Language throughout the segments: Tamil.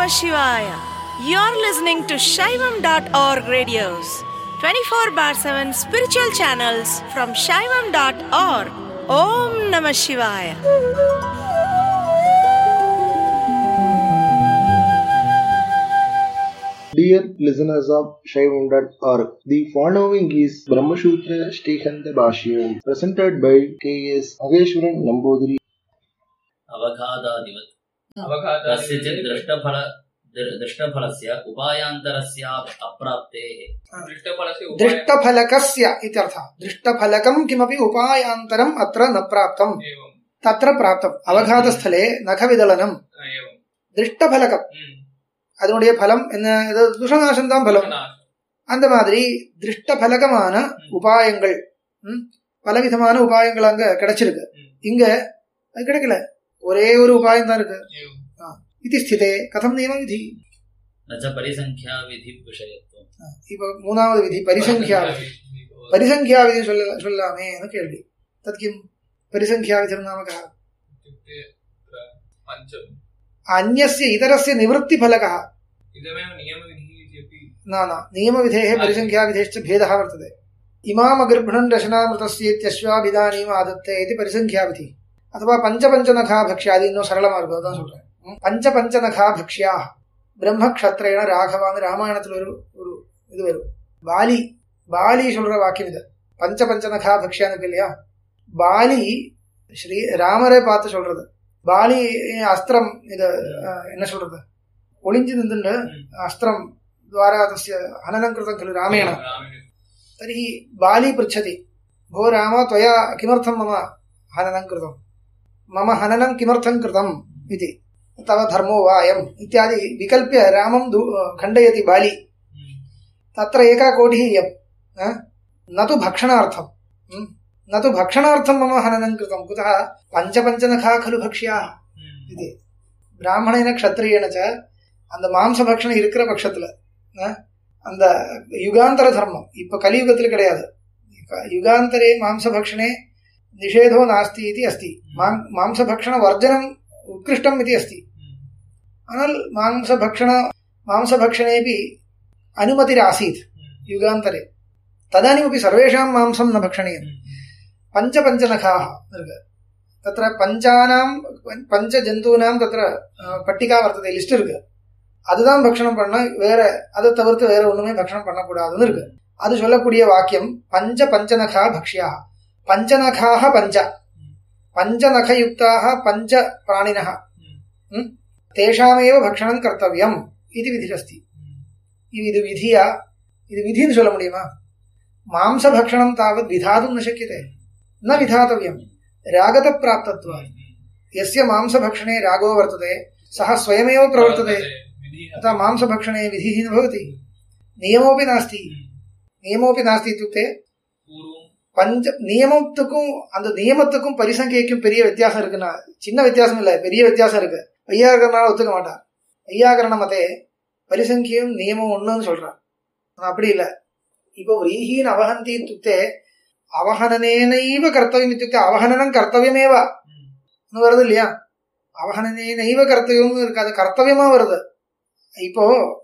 Shivaya. You're listening to Shaivam.org radios, 24 bar 7 spiritual channels from Shaivam.org. Om Namah Shivaya. Dear listeners of Shaivam.org, the following is Brahmasutra Stikanda Bhashyam, presented by K.S. Ageshwaran Nambudiri. अवघादादिवत् अवघातानि कस्यचित् दृष्टफल दृ- दृष्टफलस्य उपायान्तरस्य अप्राप्तेः दृष्टफलस्य उपायः दृष्टफलकस्य इत्यर्थः दृष्टफलकं किमपि उपायान्तरम् अत्र न प्राप्तम् एवं तत्र प्राप्तम् அவகாதஸ்தலே நகவிதளனம் एवं திருஷ்டபலகம் ம். அதனுடைய பலம் என்ன இது துஷநாசம் தான் பலம் नाश. அந்த மாதிரி திருஷ்டபலகமான உபாயங்கள் ம், பலவிதமான உபாயங்கள் அங்க கிடைச்சிருக்கு ம். இங்க அது கிடைக்கல ஒரே ஒரு உபாயம் தான் இருக்கு एवं இது ஸ்திதே கதம் நியம விதி न च परिसङ्ख्याविधिविषयत्वम् இப்ப மூணாவது விதி பரிசங்கியா விதி பரிசங்கியா விதி சொல்ல சொல்லாமே கேள்வி தத் கிம் பரிசங்கியா விதி நாமகः इत्युक्ते तत्र पञ्चम् अन्यस्य इतरस्य निवृत्तिफलकः इदमेव नियमविधिः इति अपि न न नियमविधेः परिसङ्ख्याविधेश्च भेदः वर्तते इमामगर्भणन् रशनामृतस्येत्यश्वाभिधानीम् आदत्ते इति परिसङ्ख्याविधि अथवा पञ्चपञ्चनखा भक्ष्यादि இன்னும் சரளமா இருக்கும் அதான் சொல்றேன் ம். பஞ்ச பஞ்சநகா பக்ஷ்யா பிரம்மக்ஷத்ரேன ராகவான்னு ராமாயணத்துல ஒரு ஒரு இது வரும் பாலி பாலி சொல்ற வாக்கியம் இது பஞ்ச பஞ்சநகா பக்ஷ்யான்னு இருக்கு இல்லையா பாலி ஸ்ரீ ராமரை பார்த்து சொல்றது பாலி அஸ்திரம் இது அஹ், என்ன சொல்றது ஒளிஞ்சு நின்று अस्त्रं द्वारा तस्य हननं कृतं खलु रामेण रामेण तर्हि बाली पृच्छति भो राम त्वया किमर्थं मम हननं कृतं मम हननं किमर्थं कृतम् इति तव धर्मो वा अयम् इत्यादि विकल्प्य रामं दू खण्डयति बाली ம். तत्र एका कोटिः इयं हा? न तु भक्षणार्थं म्? न तु भक्षणार्थं मम हननं कृतं कुतः पञ्चपञ्चनखा खलु भक्ष्याः ம். இது பிராமணன க்ஷத்ரியன ச அந்த மாம்ச பக்ஷணம் இருக்கிற பட்சத்துல அஹ், அந்த யுகாந்தர தர்மம் இப்ப கலியுகத்தில் கிடையாது க- யுகாந்தரே மாம்ச பக்ஷணே நிஷேதோ நாஸ்தி இது அஸ்தி மாம்- மாம்ச பக்ஷண வர்ஜனம் உத்கிருஷ்டம் இது அஸ்தி ம். ஆனால் மாம்ச பக்ஷண மாம்ச பக்ஷணேபி अनुमतिरासीत् युगान्तरे तदानीमपि सर्वेषां मांसं न भक्षणीयं पञ्चपञ्चनखाः इருக்கு. तत्र पञ्चानां பஞ்சஜந்தூனாம் தத்திர அஹ், பட்டிகா வர்த்ததை லிஸ்ட் இருக்கு அதுதான் பக்ஷணம் பண்ண வேற அதை தவிர்த்து வேற ஒண்ணுமே பக்ஷணம் பண்ணக்கூடாதுன்னு இருக்கு அது சொல்லக்கூடிய வாக்கியம் பஞ்ச பஞ்சநகா பக்ஷ்யா பஞ்சநகாக பஞ்ச பஞ்சநகயுக்தாக பஞ்ச பிராணினः ம்? தேஷாமேவ பக்ஷணம் கர்த்தவியம் இது விதிரஸ்தி இது இது விதியா இது விதின்னு சொல்ல முடியுமா மாம்ச பக்ஷணம் தாவத் விதாதும் ந சக்கியதே ந விதாतव्यम् रागत प्राप्तत्वात् यस्य मांसभक्षणे रागो वर्तते सः स्वयमेव प्रवर्तते विधिः अतः मांसभक्षणे विधिः न भवति नियमोऽपि नास्ति நியமோபி நாஸ்தி இத்துக்தே पूर्वं பஞ்ச நியமத்துக்கும் அந்த நியமத்துக்கும் பரிசங்கைக்கும் பெரிய வித்தியாசம் இருக்குன்னா சின்ன வித்தியாசம் இல்ல பெரிய வித்தியாசம் இருக்கு ஐயாகரனால ஒத்துக்க மாட்டான் ஐயாகரண மதே பரிசங்கியம் நியமம் ஒண்ணுன்னு சொல்றான் ஆனா அப்படி இல்ல இப்போ व्रीहीन् அவஹந்தி இத்துக்தே அவஹனனேனைவ கர்த்தவியம் இத்துக்தே அவஹனனம் கர்த்தவியமேவ ன்னு வருது இல்லையா அவஹனனேனைவ கர்த்தவியம்னு இருக்கு அது கர்த்தவியமா வருது இப்போ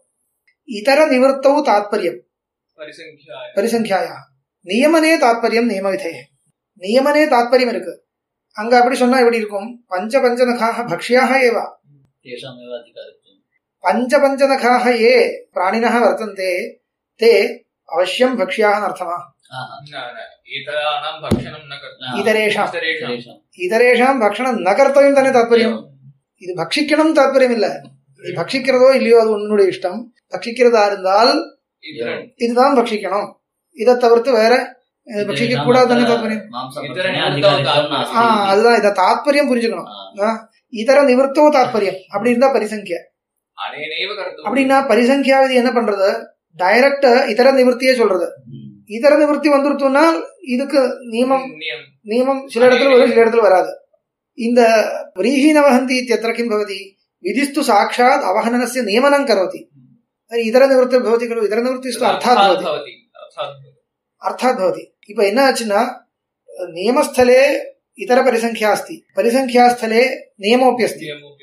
இதர நிவர்த்தவு தாத்பரியம் परिसङ्ख्याय பரிசங்கியாயா நியமனே தாத்பரியம் நியமவிதே நியமனே தாத்பரியம் இருக்கு அங்க அப்படி சொன்னா எப்படி இருக்கும் பஞ்ச பஞ்சநகாக பக்ஷ்யாக ஏவ तेषामेव अधिकारित्वम् பஞ்ச பஞ்சநகாக ஏ பிராணினः வர்த்தन्ते ते அவசியம் பக்ஷ்யாக அர்த்தமா आहा, न न इतराणां भक्षणं न कर्तव्यम् न, இதரேஷாம் इतरेषां तेषाम् இதரேஷாம் பக்ஷணம் ந கர்த்தவியம் தானே தாத்பரியம் இது பக்ஷிக்கணும் தாத்பரியம் இல்ல நீ பக்ஷிக்கிறதோ இல்லையோ அது உன்னுடைய இஷ்டம் பக்ஷிக்கிறதா இருந்தால் इतरन् இதுதான் பக்ஷிக்கணும் இதை தவிர்த்து வேற அஹ், பக்ஷிக்க கூடாது தானே தாத்பரியம் मांसभक्षणे अधिकारित्वं ஆ नास्ति அதுதான் இதை தாத்பரியம் புரிஞ்சுக்கணும் आ, ஆ, இதர நிவர்த்தோ தாத்பரியம் அப்படி இருந்தா பரிசங்கியா अनेनैव कर्तव्यम् அப்படின்னா பரிசங்கியாவது என்ன பண்றது டைரக்ட் இதர நிவர்த்தியே சொல்றது ம், இதர நிவர்த்தி வந்துருத்தோம்னா இதுக்கு நியமம் नियम நியமம் சில இடத்துல வரும் சில இடத்துல வராது இந்த व्रीहीनवहन्ति इत्यत्र किं भवति विधिस्तु साक्षात् अवहननस्य नियमनं करोति तर्हि இதரநிவர்த்தி भवति खलु இதரநிவர்த்திस्तु अर्थात् भवति भवति अर्थात् भवति अर्थात् भवति இப்போ என்ன ஆச்சுன்னா நியமஸ்தலே இதர பரிசங்கியா अस्ति परिसङ्ख्यास्थले नियमोऽपि अस्ति नियमोऽपि अस्ति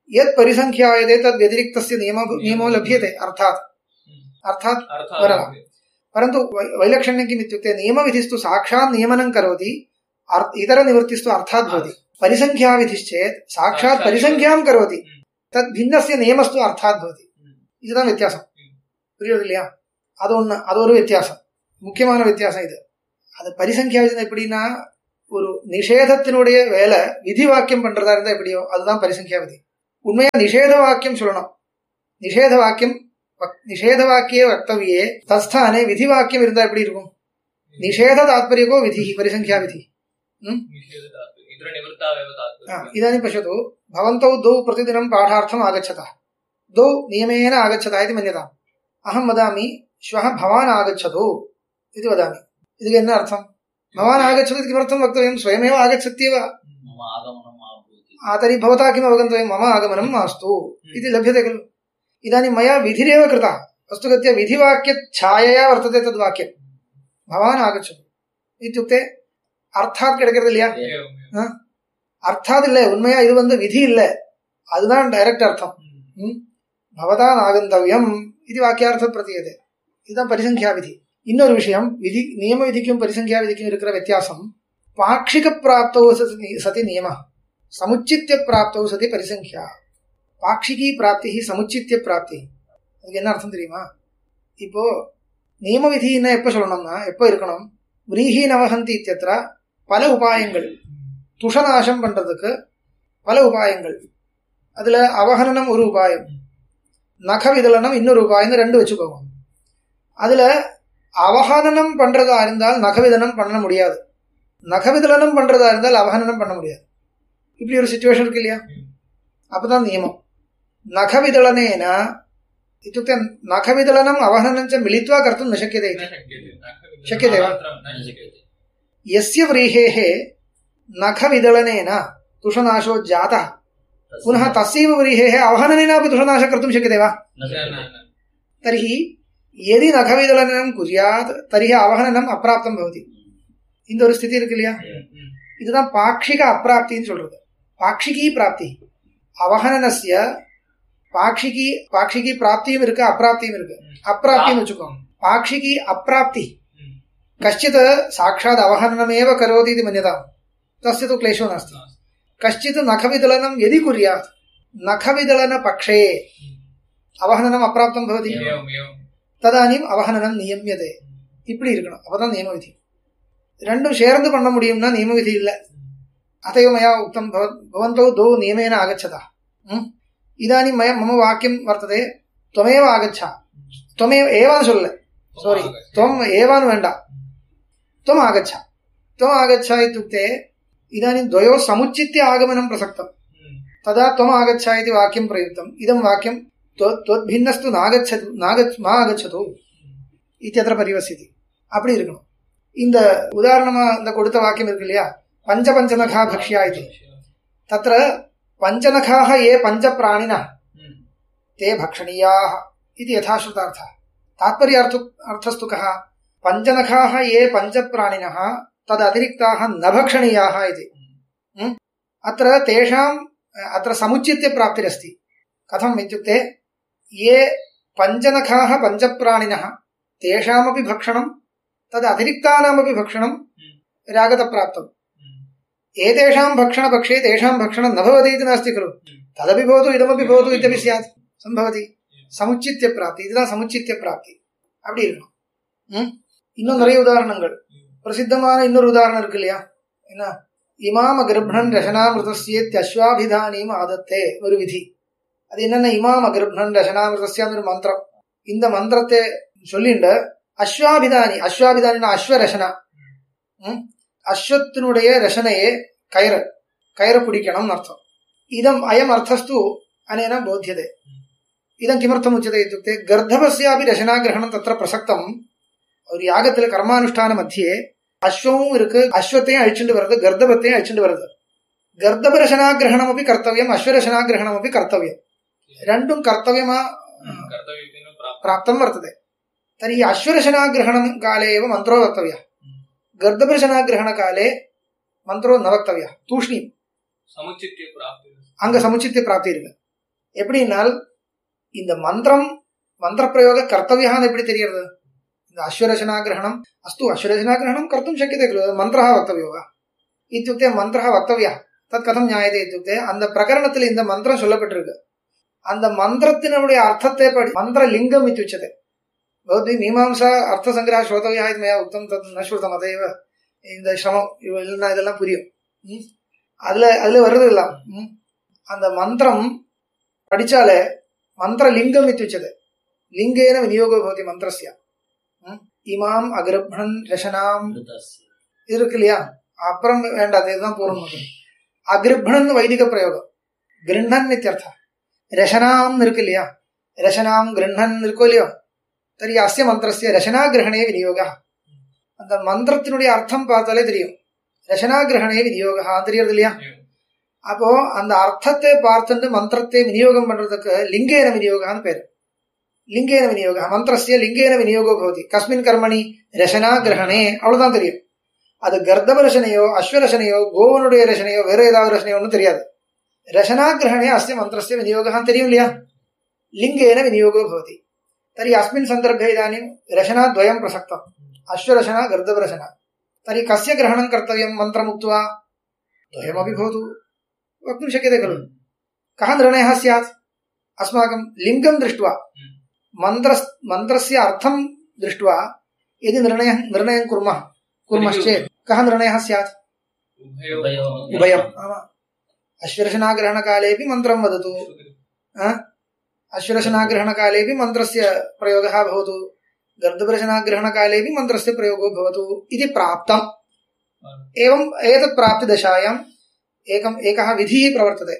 यत् परिसङ्ख्यायते तद् व्यतिरिक्तस्य नियमो नियमो लभ्यते अर्थात् अर्थात् बरः। अर्थात् परन्तु वै- वैलक्षण्यं किम् इत्युक्ते नियमविधिस्तु साक्षात् नियमनं करोति अर्- इतरनिवृत्तिस्तु अर्थात् भवति परिसङ्ख्याविधिश्चेत् साक्षात् परिसङ्ख्यां करोति तद् भिन्नस्य नियमस्तु अर्थात् भवति இதுதான் வித்தியாசம் புரியுது இல்லையா அது ஒண்ணு அது ஒரு வித்தியாசம் முக்கியமான வித்தியாசம் இது அது பரிசங்கியாவிதம் எப்படின்னா ஒரு நிஷேதத்தினுடைய வேலை விதி வாக்கியம் பண்றதா இருந்தா எப்படியோ அதுதான் பரிசங்கியா விதி உண்மையா நிஷேத வாக்கியம் சொல்லணும் நிஷேத வாக்கியம் வக்- நிஷேத வாக்கிய வக்தவியே தஸ்தானே விதி வாக்கியம் இருந்தா எப்படி இருக்கும் நிஷேத தாத்பரியகோ விதி பரிசங்கியா விதி निषेधतात्पर्यम् इतर निवृत्तावेव हा, तात्पर्यम् इदानीं पश्यतु भवन्तौ द्वौ प्रतिदिनं पाठार्थम् आगच्छतः द्वौ नियमेन आगच्छतः इति मन्यताम् अहं वदामि श्वः भवान् आगच्छतु इति वदामि इति न अर्थं भवान् आगच्छतु इति किमर्थं वक्तव्यं स्वयमेव आगच्छत्येव मम आगमनम् आभूति आ, तर्हि भवता किम् अवगन्तव्यं मम आगमनं मास्तु इति लभ्यते खलु इदानीं मया विधिरेव कृता वस्तुगत्या विधिवाक्यछायया वर्तते तद्वाक्यं भवान् आगच्छतु इत्युक्ते अर्थात् किडक्கிறது இல்லையா एवम् एवम् அர்த்தாத் இல்ல உண்மையா இது வந்து விதி இல்ல அதுதான் டைரக்ட் அர்த்தம் ம்? பவதா ஆகந்தவியம் இது வாக்கியார்த்த பிரதியது இதுதான் பரிசங்கியா விதி இன்னொரு விஷயம் விதி நியம விதிக்கும் பரிசங்கியா விதிக்கும் இருக்கிற வித்தியாசம் பாட்சிக பிராப்தௌ சதி- சதி நியம சமுச்சித்திய பிராப்தௌ சதி பரிசங்கியா பாட்சிகி பிராப்தி சமுச்சித்திய பிராப்தி அதுக்கு என்ன அர்த்தம் தெரியுமா இப்போ நியம விதின்னா எப்ப சொல்லணும்னா எப்ப இருக்கணும் விரீஹி நவஹந்தி இத்தியத்திர பல உபாயங்கள் துஷநாசம் பண்றதுக்கு பல உபாயங்கள் அதுல அவகனனம் ஒரு உபாயம் நக விதலனம் இன்னொரு உபாயம் ரெண்டு வச்சுக்கோங்க அதுல அவகனனம் பண்றதா இருந்தால் நகவிதனம் பண்ண முடியாது நகவிதலனம் பண்றதா இருந்தால் அவகனனம் பண்ண முடியாது இப்படி ஒரு சுச்சுவேஷன் இருக்கு இல்லையா அப்பதான் நியமம் நகவிதலனேன इत्युक्ते नखविदलनम् अवहननं च मिलित्वा कर्तुं न शक्यते न इति शक्यते शक्यते वा? मात्रं न न शक्यते शक्यते यस्य व्रीहेः नखविदलनेन तुषनाशो जातः पुनः तस्यैव व्रीहेः अवहननेनापि तुषनाशः कर्तुं शक्यते वा न न शक्यते न न तर्हि यदि नखविदलनं कुर्यात् तर्हि அவகனனம் அப்பிராப்தம் பவதி இந்த ஒரு ஸ்திதி இருக்கு இல்லையா ம். இதுதான் பாக்ஷிக அப்பிராப்தின்னு சொல்றது பாக்ஷிகி பிராப்தி அவகனனஸ்ய பாக்ஷிகி பாக்ஷிகி பிராப்தியும் இருக்கு அப்பிராப்தியும் இருக்கு அப்பிராப்தியும் வச்சுக்கோங்க பாக்ஷிகி அப்பிராப்தி ம். कश्चित् साक्षात् अवहननमेव करोति इति मन्यताम् तस्य तु क्लेशो नास्ति कश्चित् नखविदलनं यदि कुर्यात् नखविदलनपक्षे அவகனனம் அப்பிராப்தம் பவதி एवम् एवम् ததானியும் அவகனனம் நியமியதே இப்படி இருக்கணும் அப்பதான் நியம விதி ரெண்டும் சேர்ந்து பண்ண முடியும்னா நியம விதி இல்ல अतएव मया उक्तं भव- भवन्तौ द्वौ नियमेन आगच्छतः ம்? इदानीं मया मम वाक्यं वर्तते त्वमेव आगच्छ त्वमेव एवान् சொல்லல ಸಾರಿ त्वम् एवान् வேண்டாம் त्वम् आगच्छ त्वम् आगच्छ इत्युक्ते इदानीं द्वयोः समुच्चित्य आगमनं प्रसक्तम् ம். तदा त्वम् आगच्छ इति वाक्यं प्रयुक्तम् इदं वाक्यं त्व- त्वद्भिन्नस्तु नागच्छतु नागच्छ मा आगच्छतु இத்தியத்திர பரிவசிதி அப்படி இருக்கணும் இந்த உதாரணமா இந்த கொடுத்த வாக்கியம் இருக்கு இல்லையா பஞ்ச பஞ்சநகா பக்ஷ்யா இது தத்திர பஞ்சநகாः ये पञ्चप्राणिनः ம். ते भक्षणीयाः इति यथाश्रुतार्थः तात्पर्यार्थ अर्थस्तु कः पञ्चनखाः ये पञ्चप्राणिनः तदतिरिक्ताः न भक्षणीयाः इति म्? अत्र तेषाम् अत्र समुचित्य प्राप्तिरस्ति कथम् इत्युक्ते ये पञ्चनखाः पञ्चप्राणिनः तेषामपि भक्षणं तदतिरिक्तानामपि भक्षणं रागतप्राप्तम् ம். एतेषां भक्षणपक्षे तेषां भक्षणं न भवति इति नास्ति खलु तदपि भवतु इदमपि भवतु इत्यपि स्यात् सम्भवति சமுச்சித்திய பிராப்தி இதுதான் சமுச்சித்திய பிராப்தி அப்படி இருக்கணும் ம்? இன்னும் நிறைய உதாரணங்கள் பிரசித்தமான இன்னொரு உதாரணம் இருக்கு இல்லையா என்ன இமாம கர்ப்பணன் ரசனாமிருதஸ்யேத் அஸ்வாபிதானியும் ஆதத்தே ஒரு விதி அது என்னென்ன இமாம கர்ப்பணன் ரசனாமிருதஸ்யான்னு ஒரு மந்திரம் இந்த மந்திரத்தை சொல்லிண்டு அஸ்வாபிதானி அஸ்வாபிதானினா அஸ்வரசனா ம்? அஸ்வத்தினுடைய ரசனையே கயிறு கயிறு பிடிக்கணும்னு அர்த்தம் இதம் அயம் அர்த்தஸ்து அனேன போத்தியதே இதம் கிமर्थम् उच्यते इत्युक्ते गर्धभस्यापि रचनाग्रहणं तत्र प्रसक्तम् ஒரு யாகத்துல கர்மானுஷ்டான மத்தியே அஸ்வமும் இருக்கு அஸ்வத்தையும் அழிச்சுட்டு வருது கர்தபத்தையும் அழிச்சுட்டு வருது கர்தப ரசனாகிரகணம் அப்படி கர்த்தவியம் அஸ்வரசனாகிரகணம் அப்படி கர்த்தவியம் ரெண்டும் கர்த்தவியமா कर्तव्यतेन प्राप्तं प्राप्तं वर्तते तर्हि अश्वरशनाग्रहणं काले एव मन्त्रो वक्तव्यः गर्दभरशनाग्रहणकाले मन्त्रो न वक्तव्यः तूष्णीम् समुचित्य प्राप्तिः அங்க சமுச்சித்திய பிராப்தி இருக்கு எப்படின்னால் இந்த மந்திரம் மந்திர பிரயோக கர்த்தவியான்னு எப்படி தெரியறது இந்த அஸ்வரசனா கிரகணம் அஸ்து அஸ்வரசனா கிரகணம் கர்த்தும் சக்கியते खलु மந்திரः वक्तव्यो वा இत्युक्ते மந்திரः वक्तव्यः தத் கதம் ஞாயதே இत्युक्ते அந்த பிரகரணத்தில் இந்த மந்திரம் சொல்லப்பட்டிருக்கு அந்த மந்திரத்தினுடைய அர்த்தத்தை படி மந்திர லிங்கம் இत्युच्यते भवद्भिः மீமாம்சா அர்த்த சங்கிரக ஸ்ரோதவியா இது மயா உத்தம் தத் ந ஸ்ருதம் அதைவ இந்த சிரமம் இவ- இல்லைன்னா இதெல்லாம் புரியும் ம்? அதுல அதுல வருது எல்லாம் ம்? அந்த மந்திரம் படிச்சாலே மந்திர லிங்கம் இत्युच्यते லிங்கேன விநியோகோ பவதி மந்திரஸ்ய ம்? இமாம் அகிரப்ணன் ரசனாம் அமிர்தஸ்ய. இது இருக்கு இல்லையா அப்புறம் வேண்டாம் இதுதான் பூர்வம் மட்டும் அகிருப்ணன் வைதிக பிரயோகம் கிருண்ணன் இத்தியர்த்தம் ரசனாம் இருக்கு இல்லையா ரசனாம் கிருண்ணன் இருக்கோ இல்லையோ தரி அஸ்ய மந்திரஸ்ய ரசனா கிரகணே விநியோக அந்த மந்திரத்தினுடைய அர்த்தம் பார்த்தாலே தெரியும் ரசனா கிரகணே விநியோக தெரியறது இல்லையா அப்போ அந்த அர்த்தத்தை பார்த்துட்டு மந்திரத்தை விநியோகம் பண்றதுக்கு லிங்கேன விநியோகான்னு பேரு லிங்கேன விநியோக மந்திரஸ்ய லிங்கேன விநியோகோ பவதி கஸ்மின் கர்மணி ரசனா கிரகணே அவ்வளவுதான் தெரியும் அது கர்தப ரசனையோ அஸ்வரசனையோ கோவனுடைய ரசனையோ வேற ஏதாவது ரசனையோ ஒன்றும் தெரியாது ரசனா கிரகணே அஸ்ய மந்திரஸ்ய விநியோகம் தெரியும் இல்லையா லிங்கேன விநியோகோ பவதி तर्हि अस्मिन् सन्दर्भे इदानीं रशनाद्वयं प्रसक्तम् अश्वरशना गर्दभरशना तर्हि कस्य ग्रहणं कर्तव्यं मन्त्रमुक्त्वा द्वयमपि भवतु वक्तुं शक्यते खलु कः निर्णयः स्यात् अस्माकं लिङ्गं दृष्ट्वा मन्त्र मन्त्रस्य अर्थं दृष्ट्वा यदि निर्णयः निर्णयं कुर्मः कुर्मश्चेत् कः निर्णयः स्यात् उभयो उभयोः उभयम् आम् अश्वरशनाग्रहणकालेऽपि मन्त्रं वदतु आ? अश्वरशनाग्रहणकालेऽपि मन्त्रस्य प्रयोगः भवतु गर्दभरशनाग्रहणकालेऽपि मन्त्रस्य प्रयोगो भवतु इति प्राप्तम् एवम् एतत् प्राप्तिदशायाम् एकम् एकः विधिः प्रवर्तते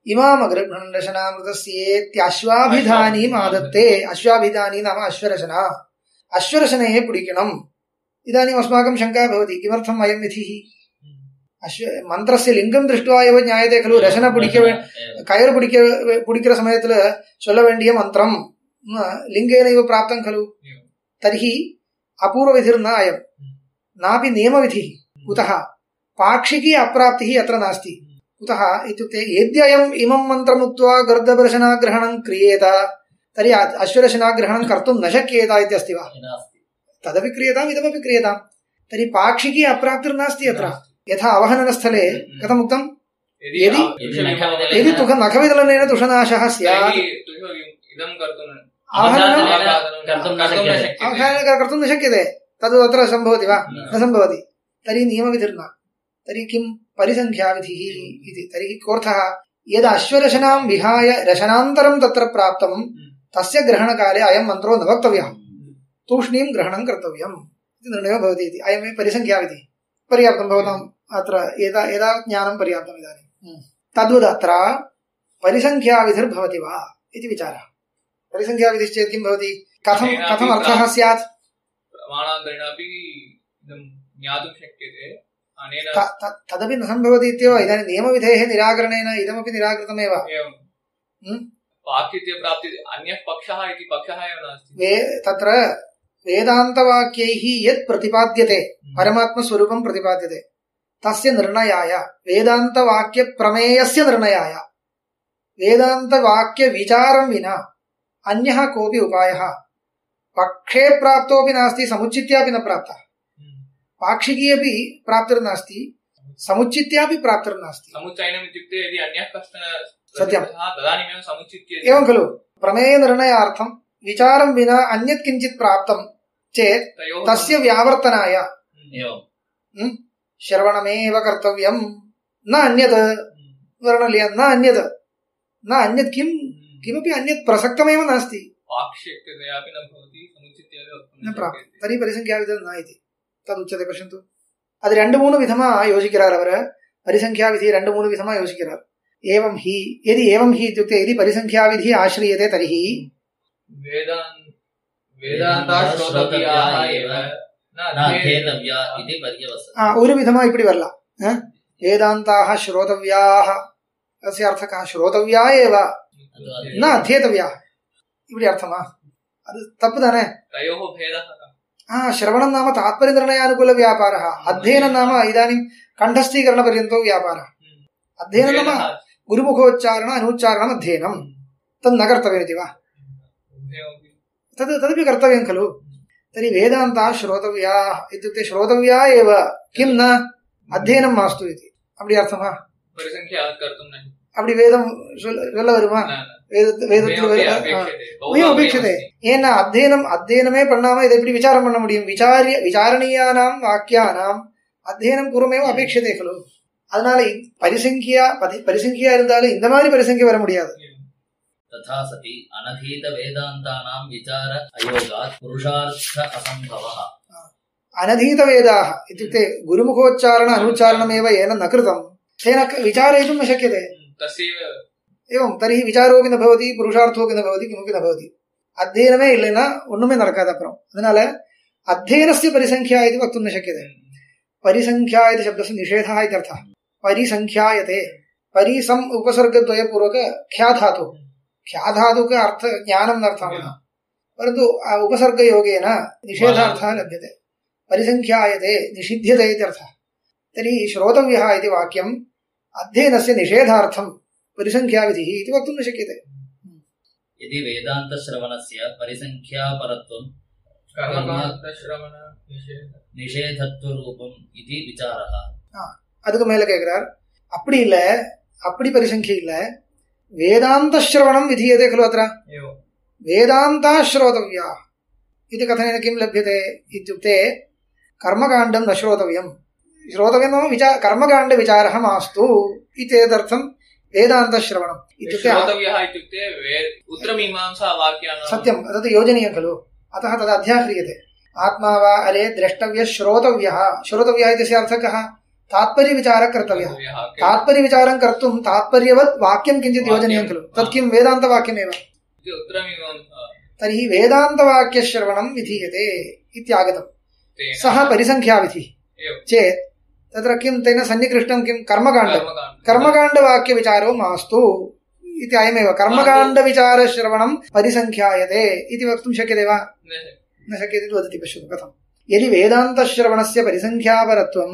इमामग्रहणरशनामृतस्येत्याश्वाभिधानीम् आदत्ते अश्वाभिधानी नाम अश्वरशना अश्वरशने पिडिकणम् इदानीम् अस्माकं शङ्का भवति किमर्थम् अयं विधिः அஸ்வ மந்திரஸ்ய லிங்கம் திருஷ்டுவா எவ நியாயத்தை खलु ரசன பிடிக்க வே- एवं। கயிறு பிடிக்க பிடிக்கிற சமயத்துல சொல்ல வேண்டிய மந்திரம் ம், லிங்கேன இவ பிராப்தம் खलु एवं। तर्हि अपूर्वविधिर्न अयम् नापि नियमविधिः कुतः पाक्षिकी अप्राप्तिः अत्र नास्ति कुतः इत्युक्ते यद्ययम् इमं मन्त्रम् उक्त्वा गर्दभरशनाग्रहणं क्रियेत तर्हि अ- अश्वरशनाग्रहणं कर्तुं न शक्येत इत्यस्ति वा नास्ति तदपि क्रियताम् इदमपि क्रियताम् तर्हि पाक्षिकी अप्राप्तिर्नास्ति अत्र यथा अवहननस्थले कथमुक्तम् यदि यदि- आ- यदि नखविदलेन- यदि तुख नखविदलनेन तुषनाशः स्यात् तर्हि तुषो इदं कर्तुं आवहननं आवहननेन कर्तुं न शक्यते। आवहननं कर्तुं न शक्यते तद् अत्र सम्भवति वा न सम्भवति तर्हि नियमविधिर्न तर्हि किं परिसङ्ख्याविधिः इति तर्हि कोऽर्थः यद् अश्वरशनां विहाय रशनान्तरं तत्र प्राप्तं तस्य ग्रहणकाले अयं मन्त्रो न वक्तव्यः तूष्णीं ग्रहणं कर्तव्यम् इति निर्णयो भवति इति अयमेव परिसङ्ख्याविधिः पर्याप्तं भवताम् अत्र एता एतावत् ज्ञानं पर्याप्तम् इदानीं तद्वदत्र परिसङ्ख्याविधिर्भवति वा इति विचारः परिसङ्ख्याविधिश्चेत् किं भवति कथं कथम् अर्थः स्यात् प्रमाणान्तरेणापि इदं ज्ञातुं शक्यते अनेन त- त- तदपि न सम्भवति इत्येव इदानीं नियमविधेः निराकरणेन इदमपि निराकृतमेव एवं हम्म? वाक्यप्राप्ति अन्यः पक्षः इति पक्षः एव नास्ति वे तत्र वेदान्तवाक्यैः यत् प्रतिपाद्यते परमात्मस्वरूपं प्रतिपाद्यते तस्य निर्णयाय वेदान्तवाक्यप्रमेयस्य निर्णयाय वेदान्तवाक्यविचारं विना अन्यः कोऽपि उपायः पक्षे प्राप्तोऽपि नास्ति समुचित्यापि न प्राप्तः पाक्षिकी अपि प्राप्तिर्नास्ति समुचित्यापि प्राप्तिर्नास्ति समुच्चयनम् इत्युक्ते यदि अन्यः कश्चन सत्यम्। प्रसिद्धः तदानीमेव समुचित्य एवं खलु प्रमेयनिर्णयार्थं विचारं विना अन्यत् किञ्चित् प्राप्तं चेत् तयोः तस्य व्यावर्तनाय एवं श्रवणमेव कर्तव्यं न अन्यत् वर्णलीय न अन्यत् न अन्यत् किं किमपि अन्यत् प्रसक्तमेव नास्ति वाक्शक्यतयापि न भवति समुचित्य एव वक्तुं न न प्राप्तं शक्यते। तर्हि परिसङ्ख्याविधं न इति ததுச்சதை பசந்து அது ரெண்டு மூணு விதமா யோசிக்கிறார் அவர் பரிசங்கியா விதி ரெண்டு மூணு விதமா யோசிக்கிறார் ஏவம் ஹி எதி ஏவம் ஹி இत्युक्ते यदि परिसङ्ख्या विधि आश्रियते तर्हि वेदान् वेदान्तः श्रोतव्याः एव न न अध्येतव्या इति पर्यवसति ஆ, ஒரு விதமா இப்படி வரலாம் ஆ? வேதாந்தாக ஸ்ரோதவ்யாः அस्य அர்த்தः கः ஸ்ரோதவ்யா ஏவ अथवा न अध्येतव्याः இப்படி அர்த்தமா அது தப்பு தானே तयोः भेदः कः? हा श्रवणं नाम तात्पर्यनिर्णयानुकूलव्यापारः अध्ययनं नाम इदानीं कण्ठस्थीकरणपर्यन्तो व्यापारः अध्ययनं नाम भेदः गुरुमुखोच्चारण अनुच्चारणम् अध्ययनम् तन्न कर्तव्यमिति वा उभयोऽपि तद् तदपि कर्तव्यं खलु तर्हि वेदान्ताः श्रोतव्याः इत्युक्ते श्रोतव्या एव किं न अध्ययनं मास्तु इति அப்படி அர்த்தமா परिसङ्ख्या कर्तुं न அப்படி வேதம் சொல்ல சொல்ல வருமா न, न। வேதத்து வேதத்தில் उभयोऽपि வரு- ஆ. अपेक्षते உபயம் அபேட்சதே ஏன்னா அத்தியனம் அத்தியனமே பண்ணாம இதை எப்படி விசாரம் பண்ண முடியும் விசாரிய விசாரணீயானாம் வாக்கியானாம் அத்தியனம் பூர்வமேவ அபேட்சதே கலு அதனால இ- பரிசங்கியா பதி- பரிசங்கியா இருந்தாலும் இந்த மாதிரி பரிசங்கியா வர முடியாது तथा सति अनधीत वेदान्तानां विचार अयोगात् पुरुषार्थ असम्भवः अनधीत वेदाः इत्युक्ते गुरुमुखोच्चारण अनुच्चारणमेव येन न कृतं तेन क- विचारयितुं न शक्यते तस्यैव एवं तर्हि विचारोपि न भवति पुरुषार्थोपि न भवति किमपि न भवति அத்தியனமே இல்லைன்னா ஒண்ணுமே நடக்காது அப்புறம் அதனால அத்தியனस्य परिसङ्ख्या इति वक्तुं न शक्यते परिसङ्ख्या इति शब्दस्य निषेधः इत्यर्थः परिसङ्ख्यायते परिसम् उपसर्गद्वयपूर्वक ख्याधातु ख्याधातुक अर्थ ज्ञानं अर्थः परन्तु अ, उपसर्गयोगेन निषेधार्थः लभ्यते परिसङ्ख्यायते निषिध्यते इत्यर्थः तर्हि श्रोतव्यः इति वाक्यम् अध्ययनस्य निषेधार्थं परिसङ्ख्याविधिः इति वक्तुं न शक्यते यदि वेदान्तश्रवणस्य परिसङ्ख्यापरत्वं कर्मकान्तश्रवण निषेध निषेधत्वरूपम् इति विचारः அதுக்கு மேல கேட்கிறார் அப்படி இல்ல அப்படி பரிசங்கி இல்ல வேதாந்த சிரவணம் விதீயते खलु अत्र एवं वेदान्ता श्रोतव्या इति कथनेन किं लभ्यते इत्युक्ते कर्मकाण्डं न श्रोतव्यम् श्रोतव्यं नाम विचार कर्मकाण्डविचारः मास्तु इत्येतदर्थं वेदान्तश्रवणम् इत्युक्ते श्रोतव्यः इत्युक्ते वे- उत्तरमीमांसा वाक्यानां सत्यं तत् योजनीयं खलु अतः तद् अध्याह्रियते आत्मा वा अरे द्रष्टव्यः श्रोतव्यः श्रोतव्यः इत्यस्य अर्थः कः तात्पर्यविचारः कर्तव्यः श्रोतव्यः तात्पर्यविचारं कर्तुं तात्पर्यवत् वाक्यं किञ्चित् योजनीयं खलु तत् किं वेदान्तवाक्यमेव इति उत्तरमीमांसा तर्हि वेदान्तवाक्यश्रवणं विधीयते इत्यागतं तेन सः परिसङ्ख्याविधिः एवं चेत् तत्र किं तेन सन्निकृष्टं किं कर्मकाण्डं कर्मकाण्ड कर्मकाण्डवाक्यविचारो मास्तु इति अयमेव कर्मकाण्डविचारश्रवणं परिसङ्ख्यायते इति वक्तुं शक्यते वा न न शक्यते इति वदति पश्यतु कथम् यदि वेदान्तश्रवणस्य परिसङ्ख्यापरत्वं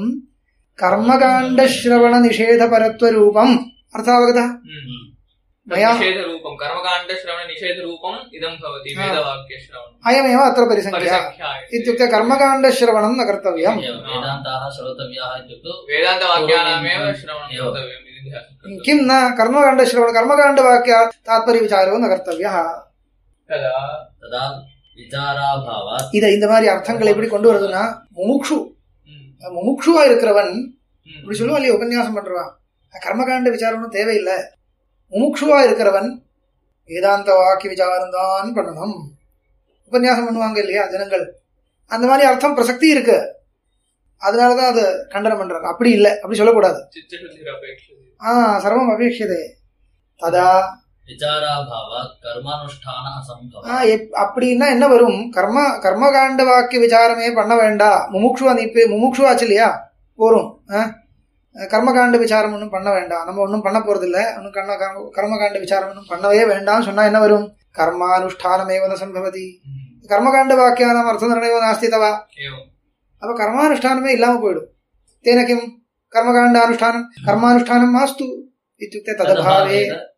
कर्मकाण्डश्रवणनिषेधपरत्वरूपम् अर्थावगतः हम्म। मया निषेधरूपं कर्मकाण्डश्रवणनिषेधरूपम् इदं भवति हा। वेदवाक्यश्रवणम् अयमेव अत्र परिसङ्ख्या परिसङ्ख्या इति। इत्युक्ते कर्मकाण्डश्रवणं न कर्तव्यम् एवं वेदान्ताः श्रोतव्याः इत्युक्तौ वेदान्तवाक्यानामेव श्रवणं एवं। कर्तव्यम् इति ध्यानं किं न कर्मकाण्डश्रवण कर्मकाण्डवाक्य तात्पर्यविचारो न कर्तव्यः तदा तदा विचाराभावात् இதை இந்த மாதிரி அர்த்தங்கள் எப்படி கொண்டு வருதுன்னா முமுக்ஷு हम्म, முமுக்ஷுவா இருக்கிறவன் हम्म, இப்படி சொல்லுவா இல்லையா உபன்யாசம் பண்றவா கர்மகாண்ட விசாரம் ஒன்றும் தேவையில்லை முமுக்ஷுவா இருக்கிறவன் வேதாந்த வாக்கிய விசாரம் தான் பண்ணணும் உபன்யாசம் பண்ணுவாங்க இல்லையா ஜனங்கள் அந்த மாதிரி அர்த்தம் பிரசக்தி இருக்கு அதனாலதான் அது கண்டனம் பண்றாங்க அப்படி இல்லை அப்படி சொல்லக்கூடாது चित्तशुद्धिरपेक्षते ஆ சர்வம் அபேட்சதே ததா विचाराभावात् कर्मानुष्ठान असम्भवः ஆ, எப்- அப்படின்னா என்ன வரும் கர்ம கர்மகாண்ட வாக்கிய விசாரமே பண்ண வேண்டாம் முமுக்ஷுவா நீ இப்ப முமுக்ஷுவாச்சு இல்லையா போரும் ஆ? கர்மகாண்ட விசாரம் ஒன்றும் பண்ண வேண்டாம் நம்ம ஒன்றும் பண்ண போறது இல்ல ஒன்றும் கர்ம கர்ம- கர்மகாண்ட விசாரம் ஒன்றும் பண்ணவே வேண்டாம் சொன்னா என்ன வரும் கர்மானுஷ்டானமேவ ந சம்பவதி கர்மகாண்ட வாக்கியானாம் அர்த்த நிர்ணயோ நாஸ்தி தவா एवं அப்ப கர்மானுஷ்டானமே இல்லாம போயிடும் தேன கிம் கர்மகாண்ட அனுஷ்டானம் கர்மானுஷ்டானம் மாஸ்து இत्युक्ते तदभावे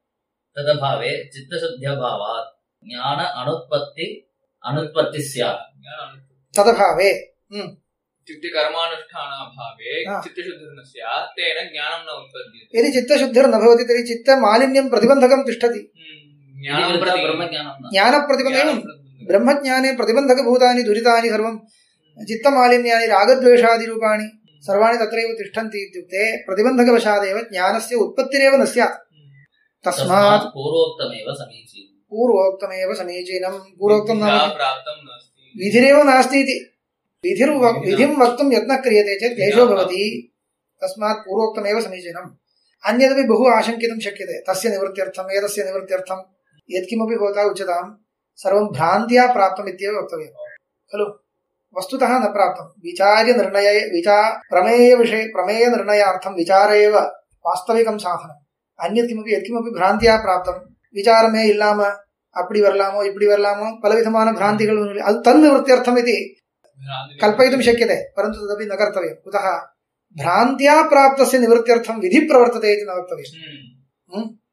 तदभावे चित्तशुद्ध्यभावात् ज्ञान अनुत्पत्ति अनुत्पत्ति स्यात् तदभावे इत्युक्ते कर्मानुष्ठानाभावे हा। चित्तशुद्धिर् न स्यात् तेन ज्ञानं न उत्पद्यते यदि चित्तशुद्धिर्न भवति तर्हि चित्तमालिन्यं प्रतिबन्धकं तिष्ठति हम्म, ज्ञानं प्रति ब्रह्मज्ञानं न ज्ञानप्रतिबन्धकं ज्ञानं प्रति- ब्रह्मज्ञाने प्रतिबन्धकभूतानि दुरितानि सर्वं चित्तमालिन्यानि रागद्वेषादिरूपाणि सर्वाणि तत्रैव तिष्ठन्ति इत्युक्ते प्रतिबन्धकवशादेव ज्ञानस्य उत्पत्तिरेव न स्यात् तस्मात् तस्मात् पूर्वोक्तमेव समीचीनम् पूर्वोक्तमेव समीचीनं पूर्वोक्तं नाम विद्या प्राप्तं नास्ति विधिरेव नास्ति इति विधिर् विधिं वक्तुं यत्नः क्रियते चेत् क्लेशो भवति तस्मात् पूर्वोक्तमेव समीचीनम् अन्यदपि बहु आशङ्कितुं शक्यते तस्य निवृत्त्यर्थम् एतस्य निवृत्त्यर्थं यत्किमपि भवता उच्यतां सर्वं भ्रान्त्या प्राप्तम् इत्येव वक्तव्यं खलु वस्तुतः न प्राप्तं विचार्य निर्णय विचा प्रमेयविषये प्रमेयनिर्णयार्थं विचार एव वास्तविकं साधनम् अन्यत् किमपि यत्किमपि भ्रान्त्या प्राप्तं விசாரமே இல்லாம அப்படி வரலாமோ இப்படி வரலாமோ பலவிதமான பிராந்திகள் உண்டு. அது தன் நிவர்த்தியர்த்தம் இது भ्रान्तिः- कल्पयितुं शक्यते परन्तु तदपि न कर्तव्यं कुतः भ्रान्त्या प्राप्तस्य निवृत्त्यर्थं विधि प्रवर्तते इति न वक्तव्यम् हम्म,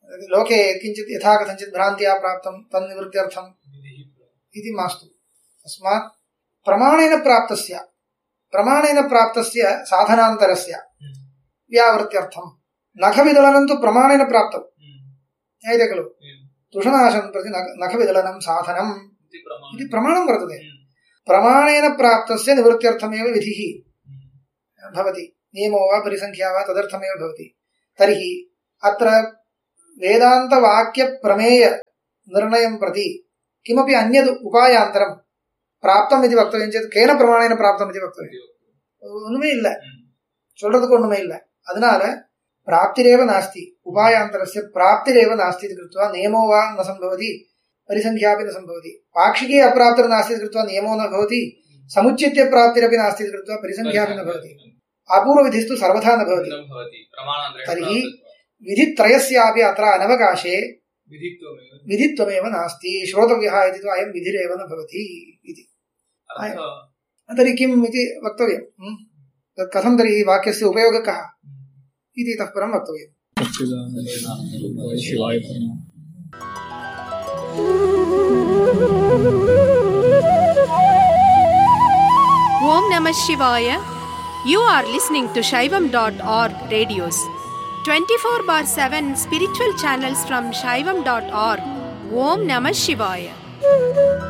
लोके किञ्चित् यथा कथञ्चित् भ्रान्त्या प्राप्तं तन्निवृत्त्यर्थम् इति मास्तु तस्मात् प्रमाणेन प्राप्तस्य प्रमाणेन प्राप्तस्य साधनान्तरस्य व्यावृत्त्यर्थं नखविदलनं तु प्रमाणेन प्राप्तं ज्ञायते खलु तुषनाशं प्रति नख नखविदलनं साधनम् इति प्रमाणं वर्तते प्रमाणेन प्राप्तस्य निवृत्त्यर्थमेव विधिः भवति नियमो वा परिसङ्ख्या वा तदर्थमेव भवति तर्हि अत्र वेदान्तवाक्यप्रमेय निर्णयं प्रति किमपि अन्यद् उपायान्तरं प्राप्तम् इति वक्तव्यं चेत् केन प्रमाणेन प्राप्तम् इति वक्तव्यम् ஒண்ணுமே இல்லை சொல்றதுக்கு ஒண்ணுமே இல்லை அதனால பிராப்திரேவ நாஸ்தி உபாயாந்தரஸ்ய பிராப்திரேவ நாஸ்தி इति कृत्वा नियमो वा न सम्भवति परिसङ्ख्यापि न सम्भवति पाक्षिके अप्राप्तिर् नास्ति इति कृत्वा नियमो न भवति समुच्चित्य प्राप्तिरपि नास्ति इति कृत्वा परिसङ्ख्यापि न भवति अपूर्वविधिस्तु सर्वथा न भवति तर्हि विधित्रयस्यापि अत्र अनवकाशे विधित्वमेव नास्ति श्रोतव्यः इति तु अयं विधिरेव न भवति इति तर्हि किम् इति वक्तव्यं म्? तत् कथं तर्हि वाक्यस्य उपयोगः कः इति इतः परं वक्तव्यम् शिवाय Om Namah Shivaya. You are listening to Shaivam.org radios. 24 bar 7 spiritual channels from Shaivam.org. Om Namah Shivaya.